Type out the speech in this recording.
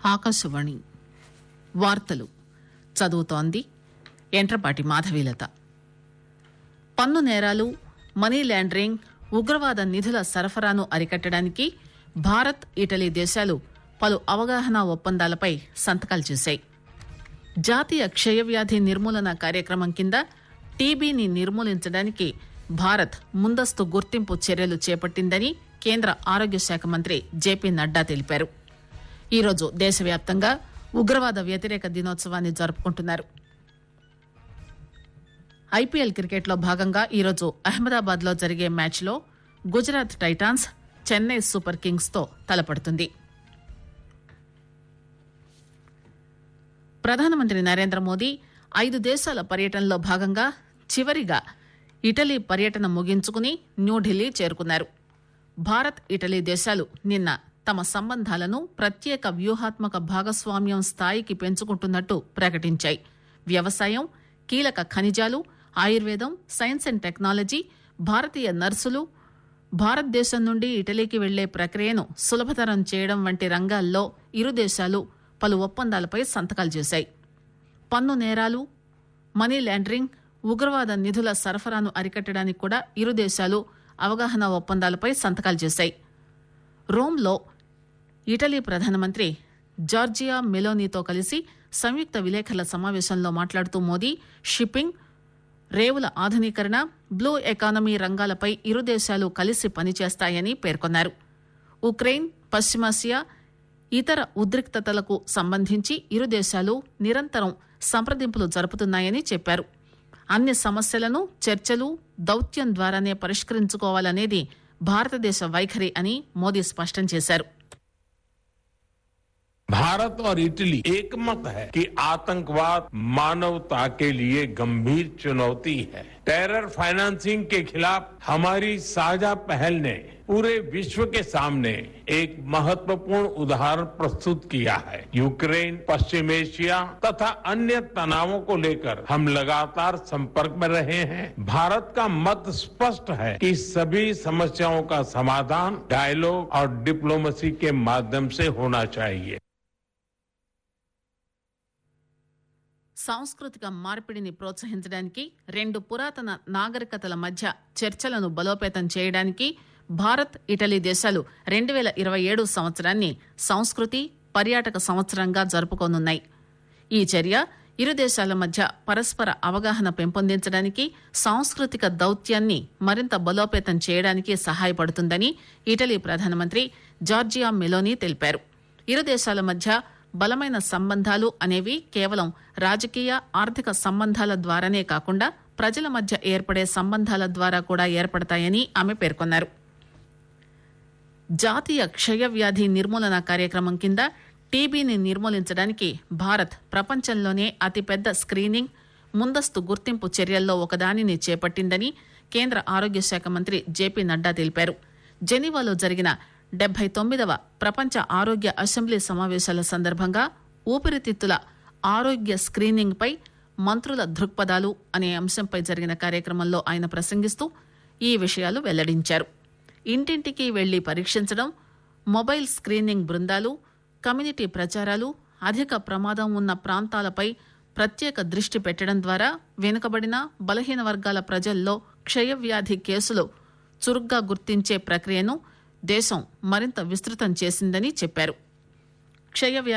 ఆకాశవాణి వార్తలు చదువుతోంది ఎంట్రపాటి మాధవీలత పన్ను నేరాలు మనీ లాండరింగ్ ఉగ్రవాద నిధుల సరఫరాను అరికట్టడానికి భారత్ ఇటలీ దేశాలు పలు అవగాహన ఒప్పందాలపై సంతకాలు చేశాయి జాతీయ క్షయవ్యాధి నిర్మూలన కార్యక్రమం కింద టీబీని నిర్మూలించడానికి భారత్ ముందస్తు గుర్తింపు చర్యలు చేపట్టిందని కేంద్ర ఆరోగ్య శాఖ మంత్రి జేపీ నడ్డా తెలిపారు ఈరోజు దేశవ్యాప్తంగా ఉగ్రవాద వ్యతిరేక దినోత్సవాన్ని జరుపుకుంటున్నారు ఐపీఎల్ క్రికెట్లో భాగంగా ఈరోజు అహ్మదాబాద్ లో జరిగే మ్యాచ్లో Gujarat titans Chennai super kings తో తలపడుతుంది ప్రధానమంత్రి నరేంద్ర మోదీ ఐదు దేశాల పర్యటనలో భాగంగా చివరిగా ఇటలీ పర్యటన ముగించుకుని న్యూఢిల్లీ చేరుకున్నారు భారత్ ఇటలీ దేశాలు నిన్న తమ సంబంధాలను ప్రత్యేక వ్యూహాత్మక భాగస్వామ్యం స్థాయికి పెంచుకుంటున్నట్టు ప్రకటించాయి వ్యవసాయం కీలక ఖనిజాలు ఆయుర్వేదం సైన్స్ అండ్ టెక్నాలజీ భారతీయ నర్సులు భారతదేశం నుండి ఇటలీకి వెళ్లే ప్రక్రియను సులభతరం చేయడం వంటి రంగాల్లో ఇరు దేశాలు పలు ఒప్పందాలపై సంతకాలు చేశాయి పన్ను నేరాలు మనీ లాండరింగ్ ఉగ్రవాద నిధుల సరఫరాను అరికట్టడానికి కూడా ఇరు దేశాలు అవగాహన ఒప్పందాలపై సంతకాలు చేశాయి రోమ్లో ఇటలీ ప్రధానమంత్రి జార్జియా మెలోనీతో కలిసి సంయుక్త విలేకరుల సమావేశంలో మాట్లాడుతూ మోదీ షిప్పింగ్ రేవుల ఆధునీకరణ బ్లూ ఎకానమీ రంగాలపై ఇరు దేశాలు కలిసి పనిచేస్తాయని పేర్కొన్నారు ఉక్రెయిన్ పశ్చిమాసియా ఇతర ఉద్రిక్తతలకు సంబంధించి ఇరు దేశాలు నిరంతరం సంప్రదింపులు జరుపుతున్నాయని చెప్పారు అన్ని సమస్యలను చర్చలు దౌత్యం ద్వారానే పరిష్కరించుకోవాలనేది భారతదేశ వైఖరి అని మోదీ స్పష్టం చేశారు भारत और इटली एकमत है कि आतंकवाद मानवता के लिए गंभीर चुनौती है टेरर फाइनेंसिंग के खिलाफ हमारी साझा पहल ने पूरे विश्व के सामने एक महत्वपूर्ण उदाहरण प्रस्तुत किया है यूक्रेन पश्चिम एशिया तथा अन्य तनावों को लेकर हम लगातार संपर्क में रहे हैं भारत का मत स्पष्ट है कि सभी समस्याओं का समाधान डायलॉग और डिप्लोमेसी के माध्यम से होना चाहिए సాంస్కృతిక మార్పిడిని ప్రోత్సహించడానికి రెండు పురాతన నాగరికతల మధ్య చర్చలను బలోపేతం చేయడానికి భారత్ ఇటలీ దేశాలు రెండు పేల ఇరవై ఏడు సంవత్సరాన్ని సంస్కృతి పర్యాటక సంవత్సరంగా జరుపుకోనున్నాయి ఈ చర్య ఇరు దేశాల మధ్య పరస్పర అవగాహన పెంపొందించడానికి సాంస్కృతిక దౌత్యాన్ని మరింత బలోపేతం చేయడానికి సహాయపడుతుందని ఇటలీ ప్రధానమంత్రి జార్జియా మెలోనీ తెలిపారు ఇరు దేశాల మధ్య బలమైన సంబంధాలు అనేవి కేవలం రాజకీయ ఆర్థిక సంబంధాల ద్వారానే కాకుండా ప్రజల మధ్య ఏర్పడే సంబంధాల ద్వారా కూడా ఏర్పడతాయని ఆమె పేర్కొన్నారు జాతీయ క్షయవ్యాధి నిర్మూలన కార్యక్రమం కింద టీబీని నిర్మూలించడానికి భారత్ ప్రపంచంలోనే అతిపెద్ద స్క్రీనింగ్ ముందస్తు గుర్తింపు చర్యల్లో ఒకదానిని చేపట్టిందని కేంద్ర ఆరోగ్య శాఖ మంత్రి జేపీ నడ్డా తెలిపారు జెనీవాలో జరిగిన డెబ్బై తొమ్మిదవ ప్రపంచ ఆరోగ్య అసెంబ్లీ సమావేశాల సందర్భంగా ఊపిరితిత్తుల ఆరోగ్య స్క్రీనింగ్ పై మంత్రుల దృక్పథాలు అనే అంశంపై జరిగిన కార్యక్రమంలో ఆయన ప్రసంగిస్తూ ఈ విషయాలు వెల్లడించారు ఇంటింటికి వెళ్లి పరీక్షించడం మొబైల్ స్క్రీనింగ్ బృందాలు కమ్యూనిటీ ప్రచారాలు అధిక ప్రమాదం ఉన్న ప్రాంతాలపై ప్రత్యేక దృష్టి పెట్టడం ద్వారా వెనుకబడిన బలహీన వర్గాల ప్రజల్లో క్షయవ్యాధి కేసులు చురుగ్గా గుర్తించే ప్రక్రియను దేశం మరింత విస్తృతం చేసిందని చెప్పారు క్షయవ్యాధి